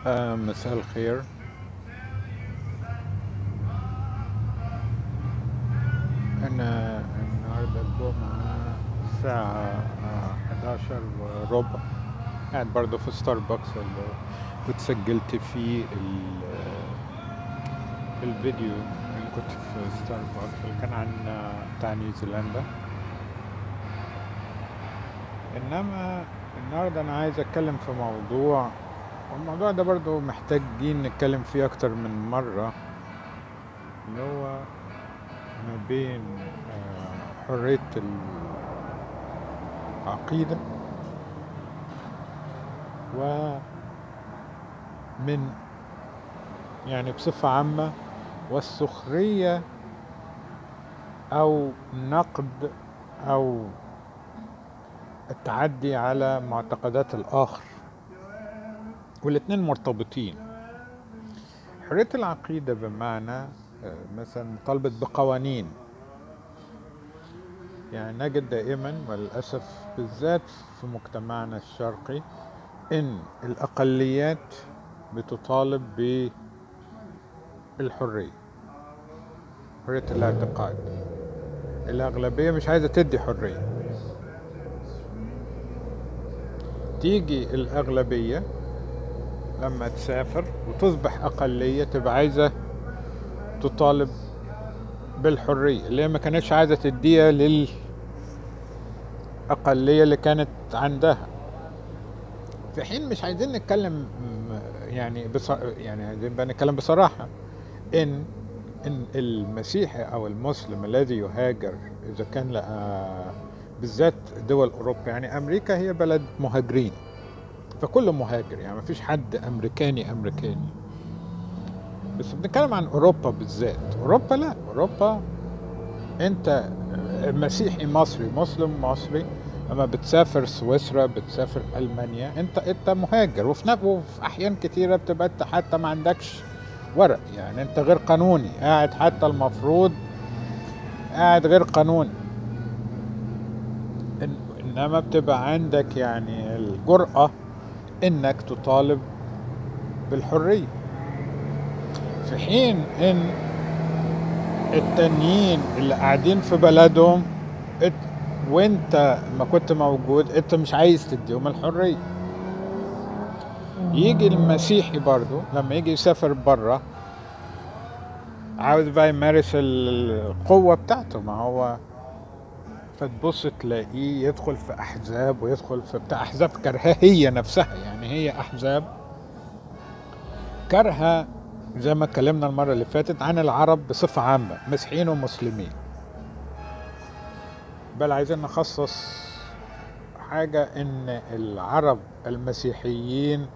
آه، مساء الخير أنا النهاردة الجمعة الساعة حداشر وربع قاعد برضه في ستاربكس اللي كنت سجلت فيه ال- الفيديو اللي كنت في ستاربكس اللي كان عن بتاع نيوزيلندا إنما النهاردة أنا عايز أتكلم في موضوع والموضوع ده برضو محتاجين نتكلم فيه أكتر من مرة اللي هو ما بين آه، حرية العقيدة ومن يعني بصفة عامة والسخرية أو نقد أو التعدي على معتقدات الآخر والاتنين مرتبطين حرية العقيدة بمعنى آه، مثلا مطالبة بقوانين يعني نجد دائما وللأسف بالذات في مجتمعنا الشرقي إن الأقليات بتطالب بالحرية حرية الاعتقاد الأغلبية مش عايزة تدي حرية تيجي الأغلبية لما تسافر وتصبح أقلية تبقى عايزة تطالب بالحرية اللي هي ما كانتش عايزة تديها للأقلية اللي كانت عندها في حين مش عايزين نتكلم م- يعني بص... يعني عايزين بقى نتكلم بصراحة إن إن المسيحي أو المسلم الذي يهاجر إذا كان لقى بالذات دول أوروبا يعني أمريكا هي بلد مهاجرين فكله مهاجر يعني مفيش حد أمريكاني أمريكاني بس بنتكلم عن أوروبا بالذات أوروبا لا أوروبا أنت مسيحي مصري مسلم مصري لما بتسافر سويسرا بتسافر ألمانيا أنت أنت مهاجر وفي نف- وفي أحيان كتيرة بتبقى أنت حتى ما عندكش ورق يعني أنت غير قانوني قاعد حتى المفروض قاعد غير قانوني إن- انما بتبقى عندك يعني الجرأة انك تطالب بالحرية في حين ان التانيين اللي قاعدين في بلدهم ات- وانت ما كنت موجود انت مش عايز تديهم الحرية يجي المسيحي برضو لما يجي يسافر بره عاوز بقى يمارس القوة بتاعته ما هو فتبص تلاقيه يدخل في احزاب ويدخل في بتاع احزاب كرهاه هي نفسها يعني هي احزاب كارهه زي ما اتكلمنا المره اللي فاتت عن العرب بصفه عامه مسيحيين ومسلمين بل عايزين نخصص حاجه ان العرب المسيحيين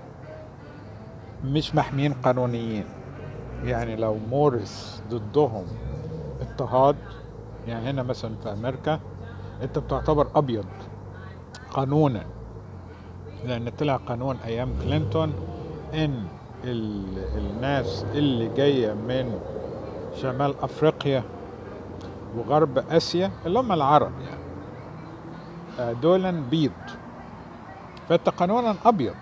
مش محميين قانونيين يعني لو مورس ضدهم اضطهاد يعني هنا مثلا في امريكا انت بتعتبر ابيض قانونا لان طلع قانون ايام كلينتون ان ال- الناس اللي جايه من شمال افريقيا وغرب اسيا اللي هم العرب يعني آه، دولا بيض فانت قانونا ابيض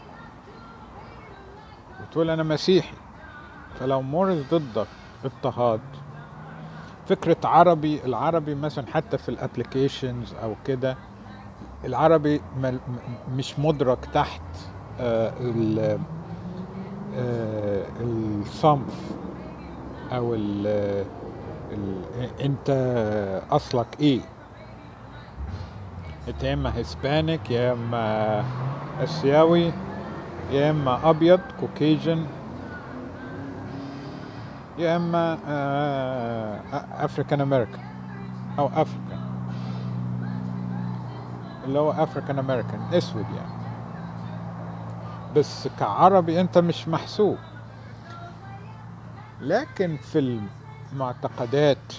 وتقول انا مسيحي فلو مورس ضدك اضطهاد فكرة عربي العربي مثلا حتى في الابليكيشنز او كده العربي مل- م- مش مدرك تحت آه، ال- آه، الصنف او ال ال انت اصلك ايه انت يا اما هسبانيك يا اما اسيوي يا اما ابيض كوكيجن يا اما افريكان امريكان او افريكان اللي هو افريكان امريكان اسود يعني بس كعربي انت مش محسوب لكن في المعتقدات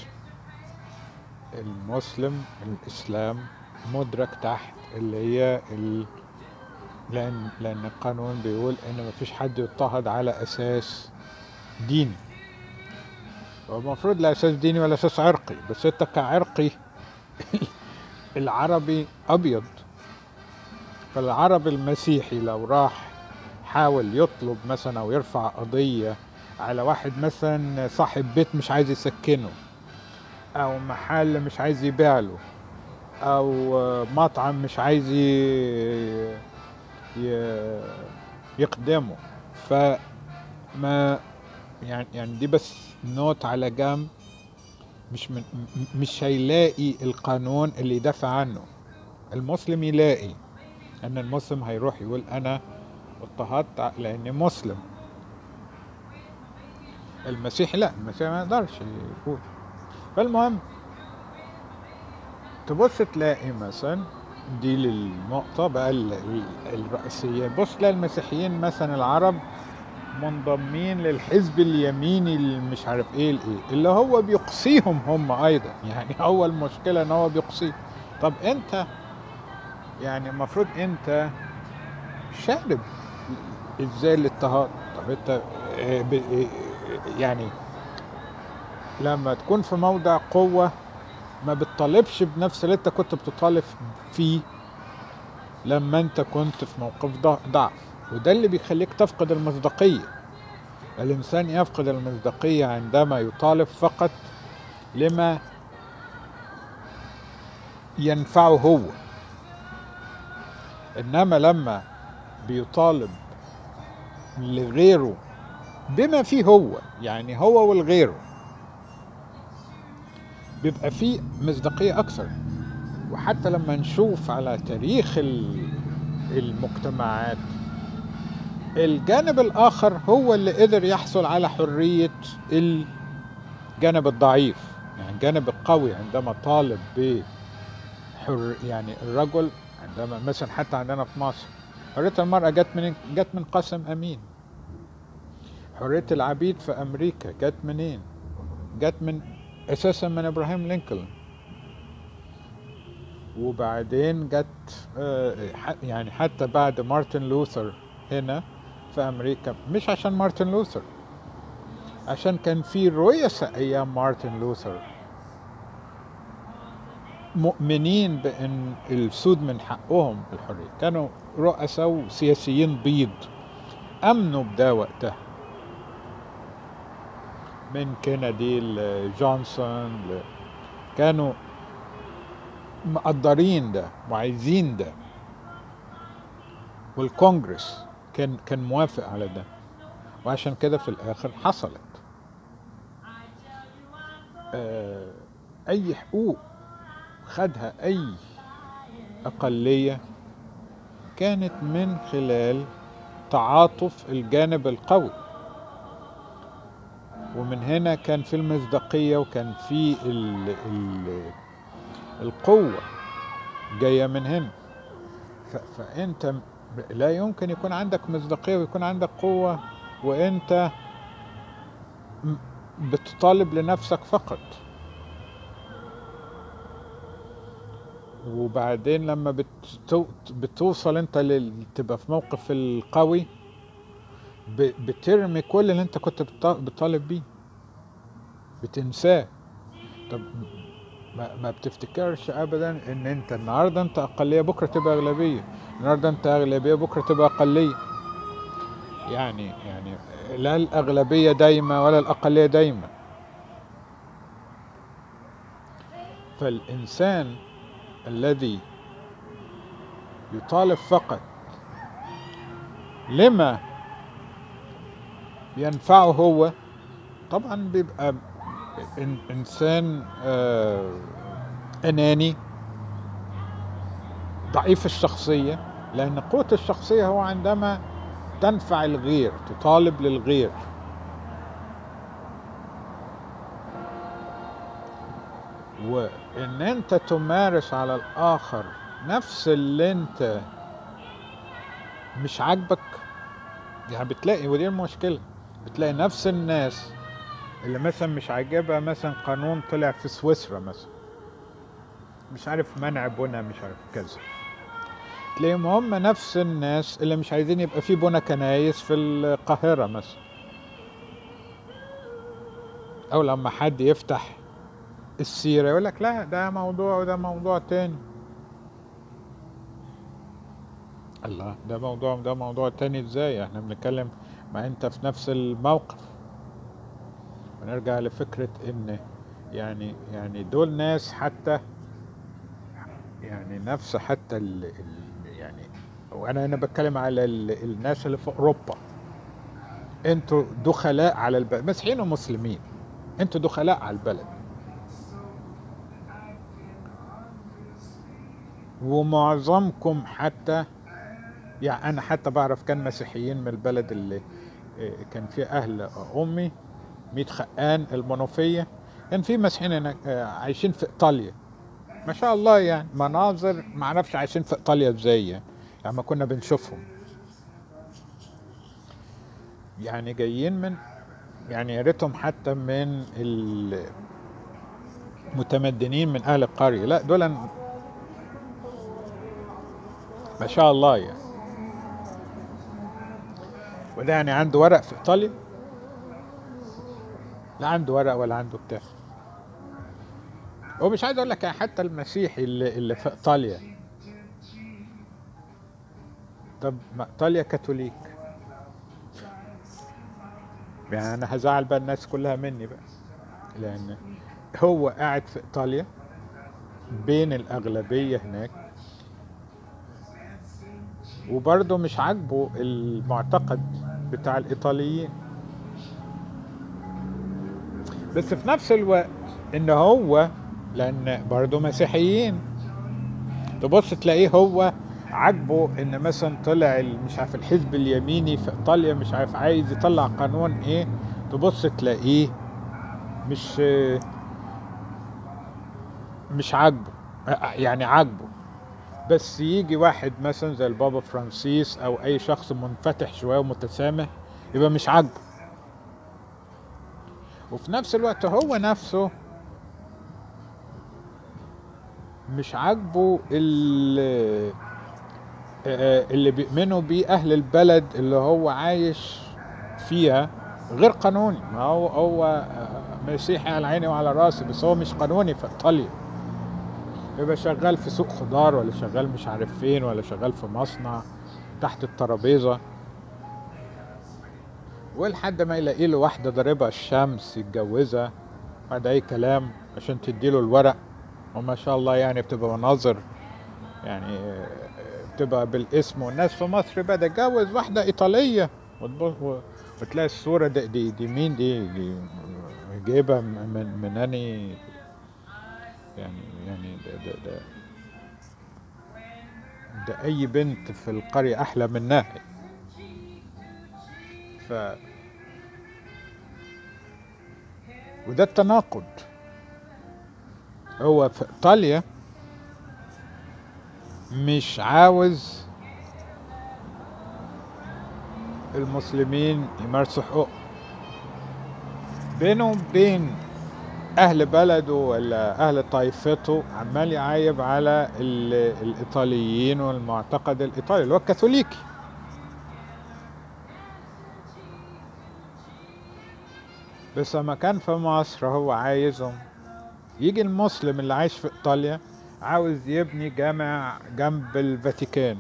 المسلم الاسلام مدرك تحت اللي هي ال... لان لان القانون بيقول ان مفيش حد يضطهد على اساس ديني هو المفروض لا اساس ديني ولا اساس عرقي بس انت كعرقي العربي ابيض فالعربي المسيحي لو راح يحاول يطلب مثلا او يرفع قضيه على واحد مثلا صاحب بيت مش عايز يسكنه او محل مش عايز يبيع له او مطعم مش عايز ي... ي... يقدمه فما يعني يعني دي بس نوت على جنب مش من م- مش هيلاقي القانون اللي يدافع عنه المسلم يلاقي ان المسلم هيروح يقول انا اضطهدت ع- لاني مسلم المسيح لا المسيح ما يقدرش يقول فالمهم تبص تلاقي مثلا دي للنقطة بقى ال- ال- الرئيسية بص تلاقي المسيحيين مثلا العرب منضمين للحزب اليميني اللي مش عارف ايه الايه اللي هو بيقصيهم هم ايضا يعني هو المشكلة ان هو بيقصيهم طب انت يعني المفروض انت شارب ازاي الاضطهاد طب انت آه، ب- آه، يعني لما تكون في موضع قوة ما بتطالبش بنفس اللي انت كنت بتطالب فيه لما انت كنت في موقف ضع- ضعف وده اللي بيخليك تفقد المصداقية الإنسان يفقد المصداقية عندما يطالب فقط لما ينفعه هو إنما لما بيطالب لغيره بما فيه هو يعني هو والغيره بيبقى فيه مصداقية أكثر وحتى لما نشوف على تاريخ ال- المجتمعات الجانب الآخر هو اللي قدر يحصل على حرية الجانب الضعيف يعني الجانب القوي عندما طالب بحر يعني الرجل عندما مثلا حتى عندنا في مصر حرية المرأة جت من جت من قاسم أمين حرية العبيد في أمريكا جت منين؟ جت من أساسا من إبراهيم لينكولن وبعدين جت آه، ح- يعني حتى بعد مارتن لوثر هنا في أمريكا مش عشان مارتن لوثر عشان كان في رؤساء أيام مارتن لوثر مؤمنين بأن السود من حقهم الحرية كانوا رؤساء وسياسيين بيض أمنوا بده وقتها من كينيدي لجونسون ل... كانوا مقدرين ده وعايزين ده والكونجرس كان كان موافق على ده وعشان كده في الاخر حصلت آه، اي حقوق خدها اي اقليه كانت من خلال تعاطف الجانب القوي ومن هنا كان في المصداقيه وكان في ال ال القوه جايه من هنا ف- فانت م- لا يمكن يكون عندك مصداقيه ويكون عندك قوه وانت م- بتطالب لنفسك فقط وبعدين لما بتو بتوصل انت لل- تبقى في موقف القوي ب- بترمي كل اللي انت كنت بت- بتطالب بيه بتنساه طب ما, ما بتفتكرش ابدا ان انت النهارده انت اقليه بكره تبقى اغلبيه النهارده انت اغلبيه بكره تبقى اقليه يعني يعني لا الاغلبيه دايمه ولا الاقليه دايمه فالانسان الذي يطالب فقط لما ينفعه هو طبعا بيبقى إن- انسان آه، اناني ضعيف الشخصيه لان قوه الشخصيه هو عندما تنفع الغير تطالب للغير وان انت تمارس على الاخر نفس اللي انت مش عاجبك يعني بتلاقي ودي المشكله بتلاقي نفس الناس اللي مثلا مش عاجبها مثلا قانون طلع في سويسرا مثلا مش عارف منع بنا مش عارف كذا تلاقيهم هم نفس الناس اللي مش عايزين يبقى في بنا كنايس في القاهرة مثلا أو لما حد يفتح السيرة يقول لك لا ده موضوع وده موضوع تاني الله ده موضوع ده موضوع تاني ازاي احنا بنتكلم ما انت في نفس الموقف ونرجع لفكرة ان يعني يعني دول ناس حتى يعني نفس حتى ال ال يعني وانا هنا بتكلم على ال الناس اللي في اوروبا انتوا دخلاء على البلد مسيحيين ومسلمين انتوا دخلاء على البلد ومعظمكم حتى يعني انا حتى بعرف كان مسيحيين من البلد اللي إيه، كان فيه اهل امي ميت خقان المنوفيه كان في مسيحيين هناك آه، عايشين في ايطاليا ما شاء الله يعني مناظر ما اعرفش عايشين في ايطاليا ازاي يعني لما كنا بنشوفهم يعني جايين من يعني يا ريتهم حتى من المتمدنين من اهل القريه لا دول ما شاء الله يعني وده يعني عنده ورق في ايطاليا لا عنده ورق ولا عنده بتاع ومش عايز اقول لك يعني حتى المسيحي اللي, اللي في ايطاليا طب ما ايطاليا كاثوليك يعني انا هزعل بقى الناس كلها مني بقى لان هو قاعد في ايطاليا بين الاغلبيه هناك وبرضه مش عاجبه المعتقد بتاع الايطاليين بس في نفس الوقت ان هو لان برضه مسيحيين تبص تلاقيه هو عاجبه ان مثلا طلع ال- مش عارف الحزب اليميني في ايطاليا مش عارف عايز يطلع قانون ايه تبص تلاقيه مش مش عاجبه يعني عاجبه بس يجي واحد مثلا زي البابا فرانسيس او اي شخص منفتح شويه ومتسامح يبقى مش عاجبه وفي نفس الوقت هو نفسه مش عاجبه ال- آه، اللي بيؤمنوا بيه اهل البلد اللي هو عايش فيها غير قانوني ما هو هو آه، مسيحي على عيني وعلى راسي بس هو مش قانوني في ايطاليا يبقى شغال في سوق خضار ولا شغال مش عارف فين ولا شغال في مصنع تحت الترابيزه ولحد ما يلاقي له واحده ضاربها الشمس يتجوزها بعد اي كلام عشان تديله الورق وما شاء الله يعني بتبقى مناظر يعني آه، بتبقى بالاسم والناس في مصر بقى ده اتجوز واحده ايطاليه وتبص- و- وتلاقي الصوره دي دي, دي مين دي, دي جايبها من من اني يعني يعني ده ده, ده ده اي بنت في القريه احلى منها ف وده التناقض هو في ايطاليا مش عاوز المسلمين يمارسوا حقوقهم بينه وبين اهل بلده ولا اهل طائفته عمال يعايب على ال- الايطاليين والمعتقد الايطالي اللي هو الكاثوليكي بس لما كان في مصر هو عايزهم يجي المسلم اللي عايش في ايطاليا عاوز يبني جامع جنب الفاتيكان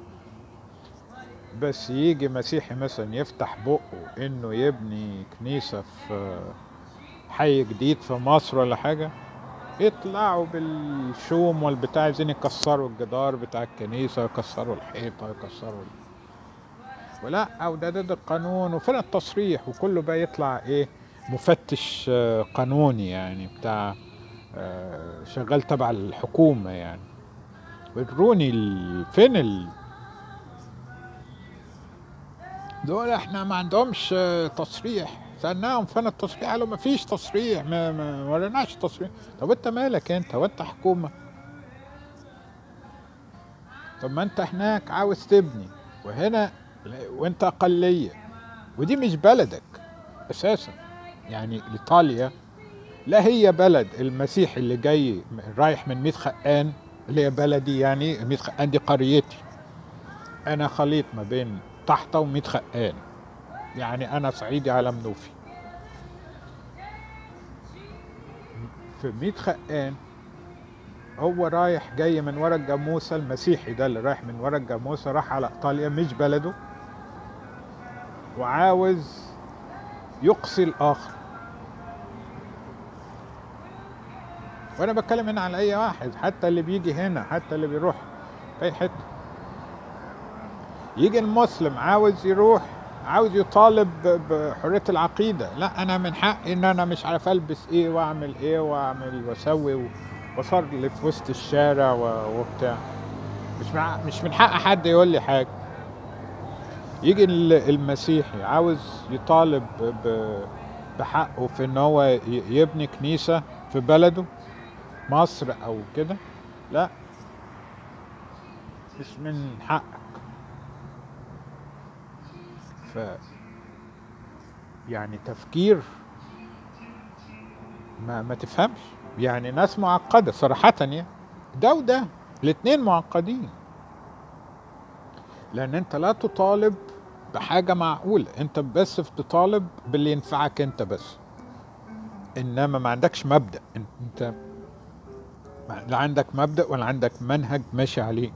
بس يجي مسيحي مثلا يفتح بقه انه يبني كنيسة في حي جديد في مصر ولا حاجة يطلعوا بالشوم والبتاع عايزين يكسروا الجدار بتاع الكنيسة يكسروا الحيطة يكسروا ال- ولا او ده ضد القانون وفين التصريح وكله بقى يطلع ايه مفتش آه، قانوني يعني بتاع آه، شغال تبع الحكومة يعني وروني ال- فين ال... دول احنا ما عندهمش آه، تصريح سألناهم فين التصريح قالوا ما فيش تصريح ما ما وريناش تصريح طب انت مالك انت وانت حكومة طب ما انت هناك عاوز تبني وهنا وانت اقلية ودي مش بلدك اساسا يعني ايطاليا لا هي بلد المسيح اللي جاي رايح من ميت خقان اللي هي بلدي يعني ميت خقان دي قريتي انا خليط ما بين طحطة وميت خقان يعني انا صعيدي على منوفي في ميت خقان هو رايح جاي من ورا الجاموسة المسيحي ده اللي رايح من ورا الجاموسة راح على إيطاليا مش بلده وعاوز يقصي الآخر وأنا بتكلم هنا على أي واحد حتى اللي بيجي هنا حتى اللي بيروح في أي حتة يجي المسلم عاوز يروح عاوز يطالب ب- بحرية العقيدة لا أنا من حقي إن أنا مش عارف ألبس إيه وأعمل إيه وأعمل وأسوي و- وأصلي في وسط الشارع و- وبتاع مش مع مش من حق حد يقول لي حاجة يجي ال- المسيحي عاوز يطالب ب- بحقه في إن هو ي- يبني كنيسة في بلده مصر أو كده لا مش من حقك ف يعني تفكير ما ما تفهمش يعني ناس معقدة صراحة يعني ده وده الاتنين معقدين لأن أنت لا تطالب بحاجة معقولة أنت بس بتطالب باللي ينفعك أنت بس إنما ما عندكش مبدأ أنت ما- لا عندك مبدأ ولا عندك منهج ماشي عليه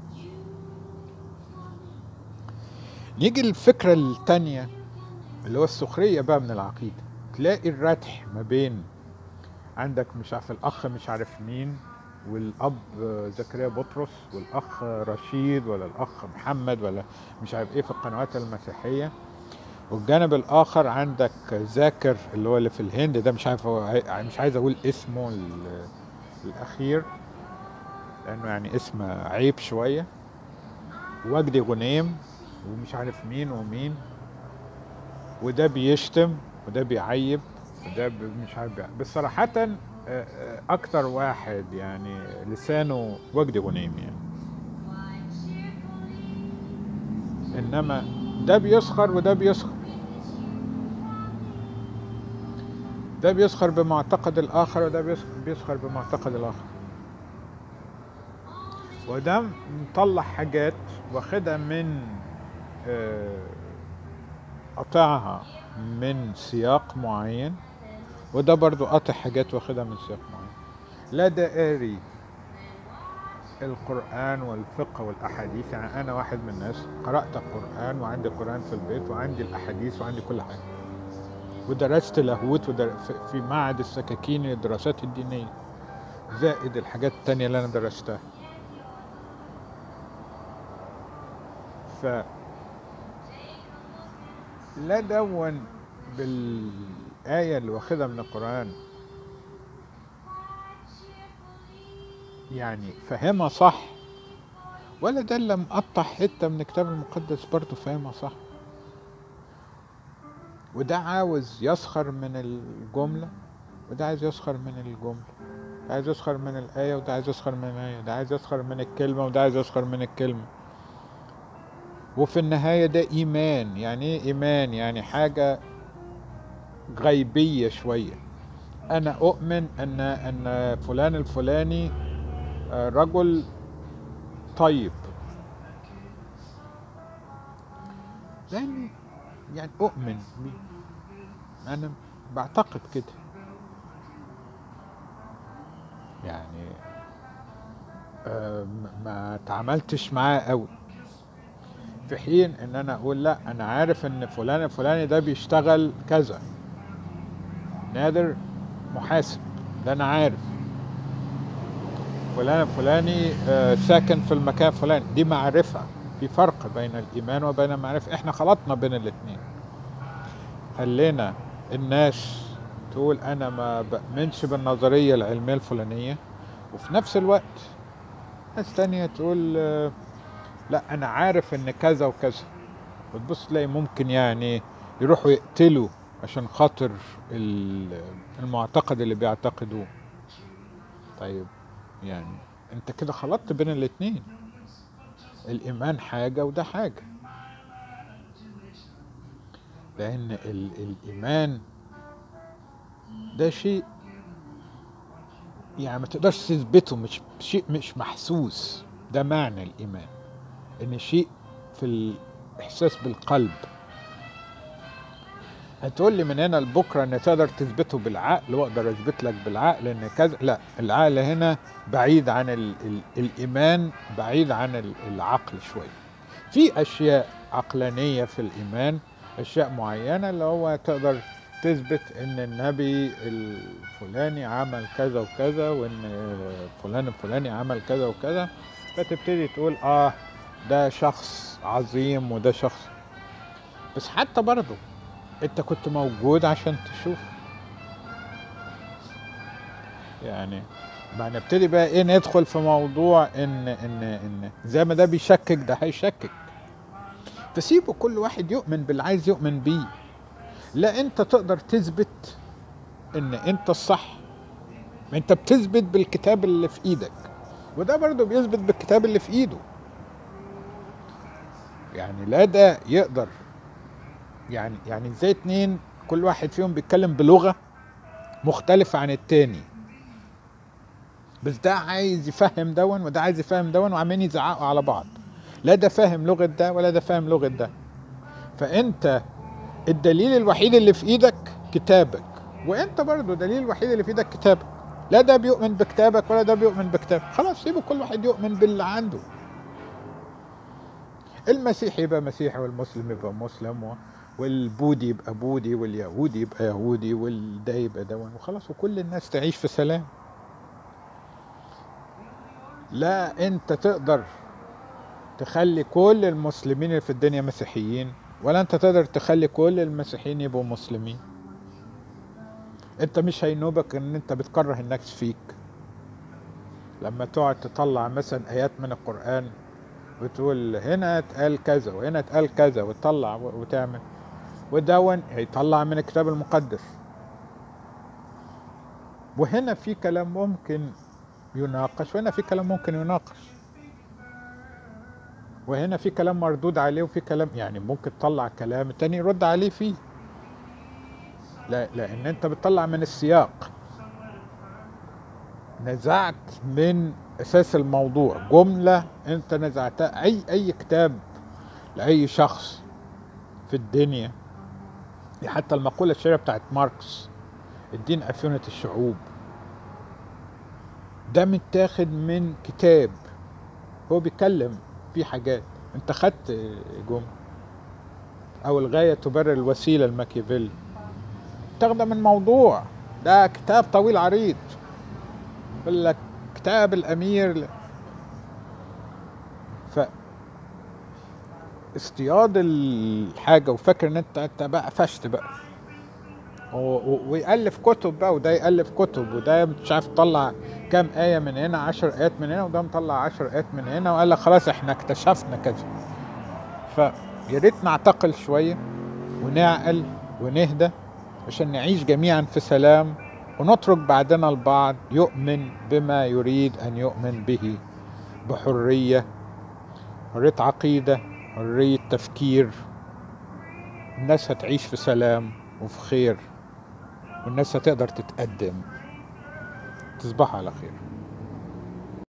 نيجي الفكرة التانية اللي هو السخرية بقى من العقيدة تلاقي الردح ما بين عندك مش عارف الأخ مش عارف مين والأب زكريا بطرس والأخ رشيد ولا الأخ محمد ولا مش عارف إيه في القنوات المسيحية والجانب الآخر عندك ذاكر اللي هو اللي في الهند ده مش عارف هو عاي- مش عايز أقول اسمه ال- الأخير لأنه يعني اسم عيب شوية وجدي غنيم ومش عارف مين ومين وده بيشتم وده بيعيب وده ب- مش عارف بيع- بس صراحة آه، آه، أكتر واحد يعني لسانه وجدي غنيم يعني إنما ده بيسخر وده بيسخر ده بيسخر بمعتقد الآخر وده بيسخر, بيسخر بمعتقد الآخر وده مطلع حاجات واخدها من آه، قطعها من سياق معين وده برضو قطع حاجات واخدها من سياق معين لا ده قاري القرآن والفقه والأحاديث يعني أنا واحد من الناس قرأت القرآن وعندي القرآن في البيت وعندي الأحاديث وعندي كل حاجة ودرست لاهوت ودر... في- في معهد السكاكين للدراسات الدينية زائد الحاجات التانية اللي أنا درستها ف لا دون بالآية اللي واخدها من القرآن يعني فاهمها صح ولا ده اللي مقطع حتة من الكتاب المقدس برضه فاهمها صح وده عاوز يسخر من الجملة وده عايز يسخر من الجملة ده عايز يسخر من الآية وده عايز يسخر من الآية ده عايز يسخر من الكلمة وده عايز يسخر من الكلمة وفي النهاية ده إيمان يعني إيه إيمان يعني حاجة غيبية شوية أنا أؤمن أن أن فلان الفلاني آه، رجل طيب يعني يعني أؤمن بيه أنا بعتقد كده يعني آه، م- ما تعاملتش معاه قوي في حين ان انا اقول لا انا عارف ان فلان الفلاني ده بيشتغل كذا نادر محاسب ده انا عارف فلان الفلاني آه، ساكن في المكان الفلاني دي معرفة في فرق بين الإيمان وبين المعرفة احنا خلطنا بين الاتنين خلينا الناس تقول أنا ما بأمنش بالنظرية العلمية الفلانية وفي نفس الوقت ناس تانية تقول آه، لا أنا عارف إن كذا وكذا وتبص تلاقي ممكن يعني يروحوا يقتلوا عشان خاطر ال- المعتقد اللي بيعتقدوه طيب يعني انت كده خلطت بين الاتنين الايمان حاجة وده حاجة لان ال الايمان ده شيء يعني ما تقدرش تثبته مش شيء مش محسوس ده معنى الايمان ان شيء في الاحساس بالقلب هتقول لي من هنا لبكره ان تقدر تثبته بالعقل واقدر اثبت لك بالعقل ان كذا لا العقل هنا بعيد عن ال ال الايمان بعيد عن ال- العقل شويه في اشياء عقلانيه في الايمان اشياء معينه اللي هو تقدر تثبت ان النبي الفلاني عمل كذا وكذا وان فلان الفلاني عمل كذا وكذا فتبتدي تقول اه ده شخص عظيم وده شخص بس حتى برضه انت كنت موجود عشان تشوف يعني ما نبتدي بقى ايه ندخل في موضوع ان ان ان زي ما ده بيشكك ده هيشكك فسيبوا كل واحد يؤمن باللي عايز يؤمن بيه لا انت تقدر تثبت ان انت الصح ما انت بتثبت بالكتاب اللي في ايدك وده برضه بيثبت بالكتاب اللي في ايده يعني لا ده يقدر يعني يعني ازاي اتنين كل واحد فيهم بيتكلم بلغة مختلفة عن التاني بس ده عايز يفهم دون وده عايز يفهم دون وعمالين يزعقوا على بعض لا ده فاهم لغة ده ولا ده فاهم لغة ده فانت الدليل الوحيد اللي في ايدك كتابك وانت برضو الدليل الوحيد اللي في ايدك كتابك لا ده بيؤمن بكتابك ولا ده بيؤمن بكتابك خلاص سيبوا كل واحد يؤمن باللي عنده المسيحي يبقى مسيحي والمسلم يبقى مسلم و... والبودي يبقى بودي واليهودي يبقى يهودي والده يبقى دون وخلاص وكل الناس تعيش في سلام لا انت تقدر تخلي كل المسلمين اللي في الدنيا مسيحيين ولا انت تقدر تخلي كل المسيحيين يبقوا مسلمين انت مش هينوبك ان انت بتكره الناس فيك لما تقعد تطلع مثلا ايات من القرآن وتقول هنا اتقال كذا وهنا اتقال كذا وتطلع و- وتعمل ودون هيطلع من الكتاب المقدس وهنا في كلام ممكن يناقش وهنا في كلام ممكن يناقش وهنا في كلام مردود عليه وفي كلام يعني ممكن تطلع كلام التاني يرد عليه فيه لا لان انت بتطلع من السياق نزعت من اساس الموضوع جمله انت نزعتها اي اي كتاب لاي شخص في الدنيا دي حتى المقوله الشهيره بتاعت ماركس الدين افيونه الشعوب ده متاخد من كتاب هو بيتكلم في حاجات انت خدت جمله او الغايه تبرر الوسيله الماكيافيلي تاخده من موضوع ده كتاب طويل عريض يقول لك كتاب الامير ل- ف اصطياد الحاجه وفاكر ان انت انت بقى فشت بقى و- و- ويألف كتب بقى وده يألف كتب وده مش عارف طلع كام آية من هنا عشر آيات من هنا وده مطلع عشر آيات من هنا وقال لك خلاص احنا اكتشفنا كذا فيا ريت نعتقل شوية ونعقل ونهدى عشان نعيش جميعا في سلام ونترك بعدنا البعض يؤمن بما يريد أن يؤمن به بحرية حرية عقيدة حرية تفكير الناس هتعيش في سلام وفي خير والناس هتقدر تتقدم تصبحوا على خير